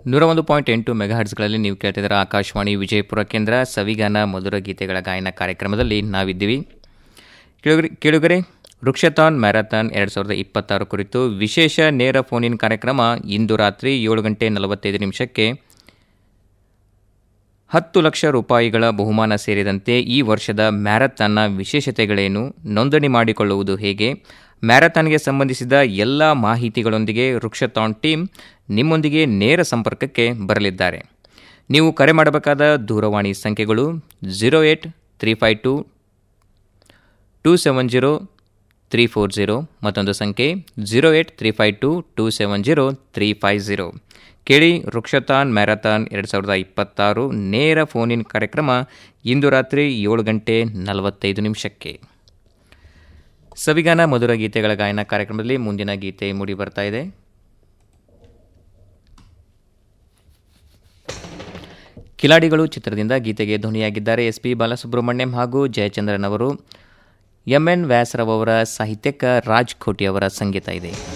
ನೂರ ಒಂದು ಪಾಯಿಂಟ್ ಎಂಟು ಮೆಗಾಹರ್ಟ್ಸ್ಗಳಲ್ಲಿ ನೀವು ಕೇಳ್ತಿದ್ದೀರ ಆಕಾಶವಾಣಿ ವಿಜಯಪುರ ಕೇಂದ್ರ ಸವಿಗಾನ ಮಧುರ ಗೀತೆಗಳ ಗಾಯನ ಕಾರ್ಯಕ್ರಮದಲ್ಲಿ ನಾವಿದ್ದೀವಿ ಕೇಳುಗರೆ ಕೇಳುಗರೆ ವೃಕ್ಷತಾನ್ ಮ್ಯಾರಥಾನ್ ಎರಡು ಸಾವಿರದ ಇಪ್ಪತ್ತಾರು ಕುರಿತು ವಿಶೇಷ ನೇರ ಫೋನ್ ಇನ್ ಕಾರ್ಯಕ್ರಮ ಇಂದು ರಾತ್ರಿ ಏಳು ಗಂಟೆ ನಲವತ್ತೈದು ನಿಮಿಷಕ್ಕೆ ಹತ್ತು ಲಕ್ಷ ರೂಪಾಯಿಗಳ ಬಹುಮಾನ ಸೇರಿದಂತೆ ಈ ವರ್ಷದ ಮ್ಯಾರಥಾನ್ನ ವಿಶೇಷತೆಗಳೇನು ನೋಂದಣಿ ಮಾಡಿಕೊಳ್ಳುವುದು ಹೇಗೆ ಮ್ಯಾರಥಾನ್ಗೆ ಸಂಬಂಧಿಸಿದ ಎಲ್ಲ ಮಾಹಿತಿಗಳೊಂದಿಗೆ ವೃಕ್ಷತಾನ್ ಟೀಮ್ ನಿಮ್ಮೊಂದಿಗೆ ನೇರ ಸಂಪರ್ಕಕ್ಕೆ ಬರಲಿದ್ದಾರೆ ನೀವು ಕರೆ ಮಾಡಬೇಕಾದ ದೂರವಾಣಿ ಸಂಖ್ಯೆಗಳು zero eight three five two two seven zero three four zero ಮತ್ತೊಂದು ಸಂಖ್ಯೆ zero eight three five two two seven zero three five zero ಕೇಳಿ ವೃಕ್ಷತಾನ್ ಮ್ಯಾರಥಾನ್ ಎರಡು ಸಾವಿರದ ಇಪ್ಪತ್ತಾರು ನೇರ ಫೋನ್ ಇನ್ ಕಾರ್ಯಕ್ರಮ ಇಂದು ರಾತ್ರಿ ಏಳು ಗಂಟೆ ನಲವತ್ತೈದು ನಿಮಿಷಕ್ಕೆ ಸವಿಗಾನ ಮಧುರ ಗೀತೆಗಳ ಗಾಯನ ಕಾರ್ಯಕ್ರಮದಲ್ಲಿ ಮುಂದಿನ ಗೀತೆ ಮೂಡಿ ಬರ್ತಾ ಇದೆ ಕಿಲಾಡಿಗಳು ಚಿತ್ರದಿಂದ ಗೀತೆಗೆ ಧ್ವನಿಯಾಗಿದ್ದಾರೆ ಎಸ್ ಪಿ ಬಾಲಸುಬ್ರಹ್ಮಣ್ಯಂ ಹಾಗೂ ಜಯಚಂದ್ರನ್ ಅವರು ಎಂ ಎನ್ ವ್ಯಾಸರವ್ ಅವರ ಸಾಹಿತ್ಯಕ್ಕೆ ರಾಜ್ ಖೋಟಿ ಅವರ ಸಂಗೀತ ಇದೆ